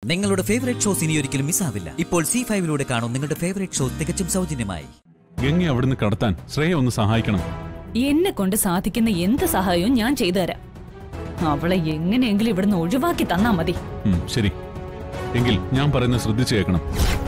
നിങ്ങളുടെ favourite shows ഇനി ഒരിക്കലും മിസ്സാവില്ല ഇപ്പോൾ സി ഫൈവിലൂടെ കാണും നിങ്ങളുടെ ഫേവറേറ്റ് ഷോ തികച്ചും സൗജന്യമായി ഗംഗ അവിടുന്ന് കടത്താൻ ശ്രേയ ഒന്ന് സഹായിക്കണം എന്നെ കൊണ്ട് സാധിക്കുന്ന എന്ത് സഹായവും ഞാൻ ചെയ്തു തരാം അവളെ എങ്ങനെയെങ്കിലും ഇവിടുന്ന് ഒഴിവാക്കി തന്നാ മതി ഉം, ശരി എങ്കിൽ ഞാൻ പറയുന്നത് ശ്രദ്ധിച്ചു കേൾക്കണം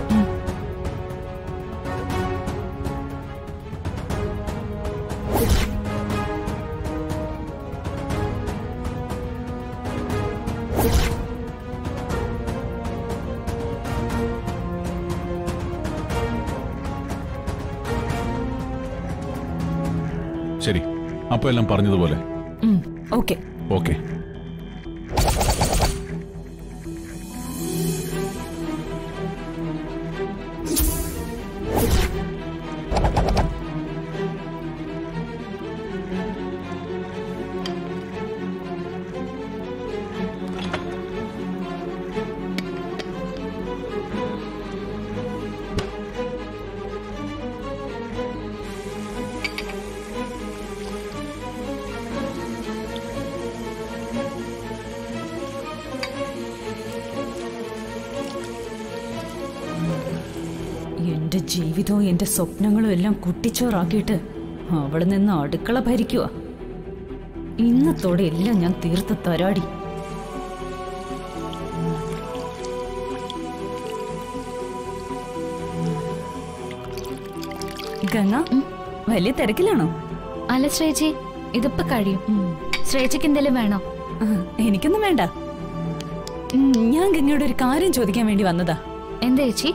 ശരി അപ്പൊ എല്ലാം പറഞ്ഞതുപോലെ ഓക്കെ ഓക്കെ എന്റെ ജീവിതവും എന്റെ സ്വപ്നങ്ങളും എല്ലാം കുട്ടിച്ചോറാക്കിയിട്ട് അവള് നിന്ന് അടുക്കള ഭരിക്കുക ഇന്നത്തോടെ എല്ലാം ഞാൻ തീർത്ത് തരാടി ഗംഗ വലിയ തിരക്കിലാണോ അല്ല ശ്രേച്ചി ഇതിപ്പോ കഴിയും ശ്രേച്ചിക്ക് എന്തെങ്കിലും വേണോ ആ, എനിക്കൊന്നും വേണ്ട ഉം, ഞാൻ ഗംഗയോട് ഒരു കാര്യം ചോദിക്കാൻ വേണ്ടി വന്നതാ എന്താ ചേച്ചി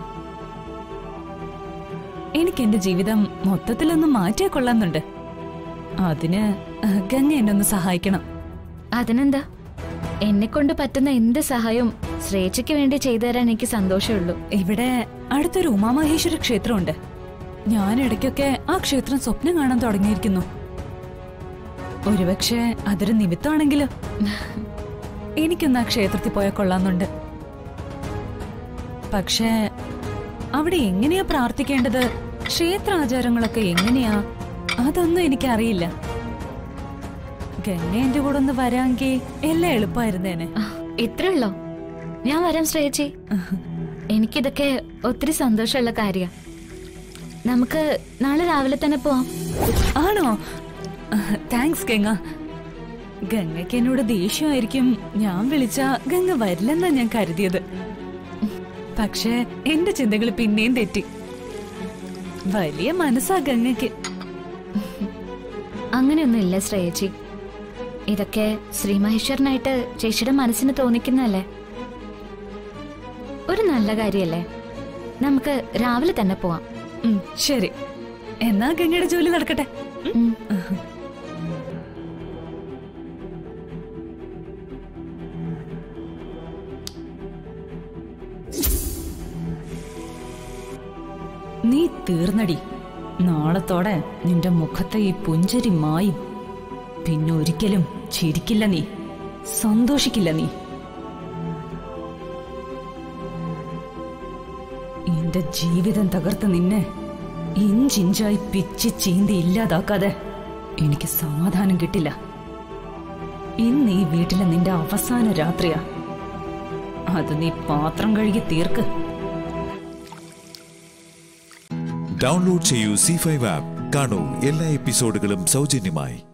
എനിക്ക് എന്റെ ജീവിതം മൊത്തത്തിലൊന്ന് മാറ്റിയാ കൊള്ളാന്നുണ്ട് അതിന് ഗംഗ എന്നെ ഒന്ന് സഹായിക്കണം അതിനെന്താ എന്നെ കൊണ്ട് പറ്റുന്ന എന്ത് സഹായവും ശ്രേച്ചയ്ക്ക് വേണ്ടി ചെയ്തു തരാൻ എനിക്ക് സന്തോഷമുള്ളൂ ഇവിടെ അടുത്തൊരു ഉമാമഹേശ്വര ക്ഷേത്രമുണ്ട് ഞാൻ ഇടയ്ക്കൊക്കെ ആ ക്ഷേത്രം സ്വപ്നം കാണാൻ തുടങ്ങിയിരിക്കുന്നു ഒരുപക്ഷെ അതൊരു നിമിത്തമാണെങ്കിലോ എനിക്കൊന്ന് ആ ക്ഷേത്രത്തിൽ പോയാൽ കൊള്ളാന്നുണ്ട് പക്ഷേ അവിടെ എങ്ങനെയാ പ്രാർത്ഥിക്കേണ്ടത് ക്ഷേത്രാചാരങ്ങളൊക്കെ എങ്ങനെയാ അതൊന്നും എനിക്കറിയില്ല ഗംഗ എന്റെ കൂടെ ഒന്ന് വരാമെങ്കിൽ എല്ലാം എളുപ്പമായിരുന്നേനെ ആ, ഇത്രേ ഉള്ളോ ഞാൻ വരാം ശ്രേച്ചി എനിക്കിതൊക്കെ ഒത്തിരി സന്തോഷമുള്ള കാര്യ നമുക്ക് നാളെ രാവിലെ തന്നെ പോവാം ആണോ താങ്ക്സ് ഗംഗ ഗംഗയ്ക്ക് എന്നോട് ദേഷ്യമായിരിക്കും ഞാൻ വിളിച്ച ഗംഗ വരില്ലെന്നാ ഞാൻ കരുതിയത് പക്ഷേ എന്റെ ചിന്തകൾ പിന്നെയും തെറ്റി വലിയ മനസ്സാ ഗംഗയ്ക്ക് അങ്ങനെയൊന്നും ഇല്ല ശ്രേയച്ചി ഇതൊക്കെ ശ്രീമഹേശ്വരനായിട്ട് ചേച്ചിയുടെ മനസ്സിന് തോന്നിക്കുന്നല്ലേ ഒരു നല്ല കാര്യല്ലേ നമുക്ക് രാവിലെ തന്നെ പോവാം ഉം, ശരി എന്നാ ഗംഗയുടെ ജോലി നടക്കട്ടെ ഉം. ഉം. നീ തീർന്നടി നാളത്തോടെ നിന്റെ മുഖത്തെ ഈ പുഞ്ചരി മായും പിന്നെ ഒരിക്കലും ചിരിക്കില്ല നീ സന്തോഷിക്കില്ല നീ എന്റെ ജീവിതം തകർത്ത് നിന്നെ ഇഞ്ചിഞ്ചായി പിച്ച് ചീന്തി ഇല്ലാതാക്കാതെ എനിക്ക് സമാധാനം കിട്ടില്ല ഇന്ന് ഈ വീട്ടിലെ നിന്റെ അവസാന രാത്രിയാ അത് നീ പാത്രം കഴുകി തീർക്ക് ഡൗൺലോഡ് ചെയ്യൂ സി ഫൈവ് ആപ്പ് കാണൂ എല്ലാ എപ്പിസോഡുകളും സൗജന്യമായി